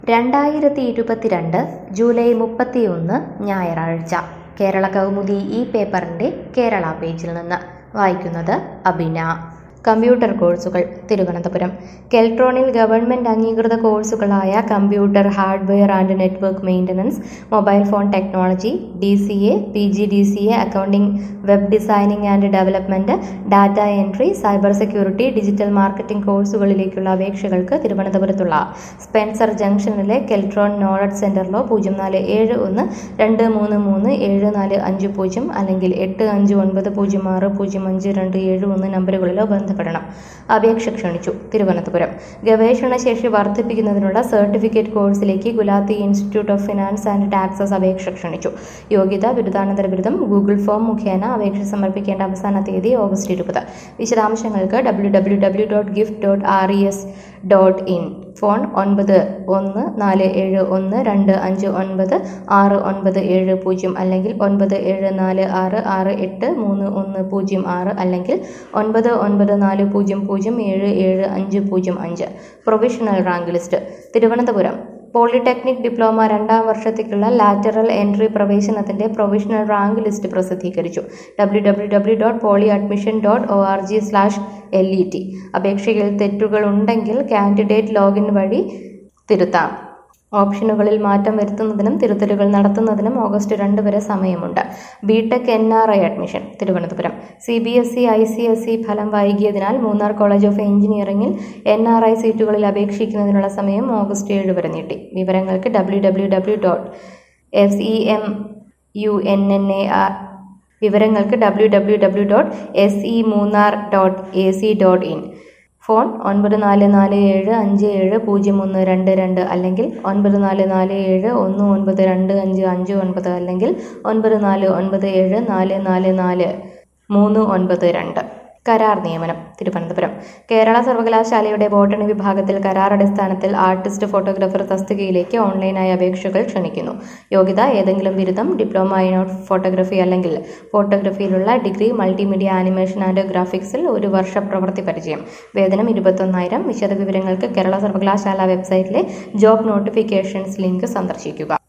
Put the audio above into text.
രണ്ടായിരത്തി ഇരുപത്തിരണ്ട് ജൂലൈ മുപ്പത്തിയൊന്ന് ഞായറാഴ്ച കേരള കൗമുദി ഈ പേപ്പറിൻ്റെ കേരള പേജിൽ നിന്ന് വായിക്കുന്നത് അബിന കമ്പ്യൂട്ടർ കോഴ്സുകൾ തിരുവനന്തപുരം കെൽട്രോണിൽ ഗവൺമെന്റ് അംഗീകൃത കോഴ്സുകളായ computer hardware and network maintenance mobile phone technology D C A P G D C A accounting web designing and development data entry cyber security digital marketing കോഴ്സുകളിലേക്കുള്ള അപേക്ഷകൾക്ക് തിരുവനന്തപുരത്തുള്ള സ്പെൻസർ ജംഗ്ഷനിലെ കെൽട്രോൺ നോളജ് സെന്ററിലോ പൂജ്യം നാല് ഏഴ് ഒന്ന് രണ്ട് മൂന്ന് മൂന്ന് ഏഴ് നാല് അഞ്ച് പൂജ്യം അല്ലെങ്കിൽ എട്ട് അഞ്ച് ഒൻപത് പൂജ്യം ആറ് പൂജ്യം അഞ്ച് രണ്ട് ഏഴ് ഒന്ന് നമ്പറുകളിലോ ബന്ധപ്പെടണം അപേക്ഷ ക്ഷണിച്ചു തിരുവനന്തപുരം ഗവേഷണ ശേഷി വർദ്ധിപ്പിക്കുന്നതിനുള്ള സർട്ടിഫിക്കറ്റ് കോഴ്സിലേക്ക് Gulati institute of finance and taxes അപേക്ഷ ക്ഷണിച്ചു യോഗ്യത ബിരുദാനന്തര ബിരുദം ഗൂഗിൾ ഫോം മുഖേന അപേക്ഷ സമർപ്പിക്കേണ്ട അവസാന തീയതി ഓഗസ്റ്റ് ഇരുപത് വിശദാംശങ്ങൾക്ക് W W W dot gift dot R E S dot in phone ഒൻപത് ഒന്ന് നാല് ഏഴ് ഒന്ന് രണ്ട് അഞ്ച് ഒൻപത് ആറ് ഒൻപത് ഏഴ് പൂജ്യം അല്ലെങ്കിൽ ഒൻപത് ഏഴ് നാല് ആറ് ആറ് എട്ട് മൂന്ന് ഒന്ന് പൂജ്യം ആറ് അല്ലെങ്കിൽ ഒൻപത് ഒൻപത് നാല് പൂജ്യം പൂജ്യം ഏഴ് ഏഴ് അഞ്ച് പൂജ്യം അഞ്ച് provisional rank list Thiruvananthapuram polytechnic diploma രണ്ടാം വർഷത്തേക്കുള്ള ലാറ്ററൽ എൻട്രി പ്രവേശനത്തിന്റെ പ്രൊവിഷണൽ റാങ്ക് ലിസ്റ്റ് പ്രസിദ്ധീകരിച്ചു W W W dot poly admission dot O R G slash L E T അപേക്ഷയിൽ തെറ്റുകൾ ഉണ്ടെങ്കിൽ കാൻഡിഡേറ്റ് ലോഗിൻ വഴി തിരുത്താം ഓപ്ഷനുകളിൽ മാറ്റം വരുത്തുന്നതിനും തിരുത്തലുകൾ നടത്തുന്നതിനും ഓഗസ്റ്റ് രണ്ട് വരെ സമയമുണ്ട് B tech N R I admission Thiruvananthapuram C B S E I C S E ഫലം വൈകിയതിനാൽ മൂന്നാർ കോളേജ് ഓഫ് എഞ്ചിനീയറിംഗിൽ എൻ ആർ ഐ സീറ്റുകളിൽ അപേക്ഷിക്കുന്നതിനുള്ള സമയം ഓഗസ്റ്റ് ഏഴ് വരെ നീട്ടി വിവരങ്ങൾക്ക് W W W dot S E M U N N A R വിവരങ്ങൾക്ക് W W W dot S E Munnar dot A C dot in phone ഒൻപത് നാല് നാല് ഏഴ് അഞ്ച് ഏഴ് പൂജ്യം ഒന്ന് രണ്ട് രണ്ട് അല്ലെങ്കിൽ ഒൻപത് നാല് നാല് ഏഴ് ഒന്ന് ഒൻപത് രണ്ട് അഞ്ച് അഞ്ച് ഒൻപത് അല്ലെങ്കിൽ ഒൻപത് നാല് ഒൻപത് ഏഴ് നാല് നാല് നാല് മൂന്ന് ഒൻപത് രണ്ട് കരാർ നിയമനം തിരുവനന്തപുരം കേരള സർവകലാശാലയുടെ ബോട്ടണി വിഭാഗത്തിൽ കരാർ അടിസ്ഥാനത്തിൽ ആർട്ടിസ്റ്റ് ഫോട്ടോഗ്രാഫർ തസ്തികയിലേക്ക് ഓൺലൈനായി അപേക്ഷകൾ ക്ഷണിക്കുന്നു യോഗ്യത ഏതെങ്കിലും ബിരുദം ഡിപ്ലോമ ഇൻ ഫോട്ടോഗ്രഫി അല്ലെങ്കിൽ ഫോട്ടോഗ്രഫിയിലുള്ള ഡിഗ്രി മൾട്ടിമീഡിയ ആനിമേഷൻ ആൻഡ് ഗ്രാഫിക്സിൽ ഒരു വർഷ പ്രവൃത്തി പരിചയം വേതനം ഇരുപത്തൊന്നായിരം വിശദവിവരങ്ങൾക്ക് കേരള സർവകലാശാല വെബ്സൈറ്റിലെ ജോബ് നോട്ടിഫിക്കേഷൻസ് ലിങ്ക് സന്ദർശിക്കുക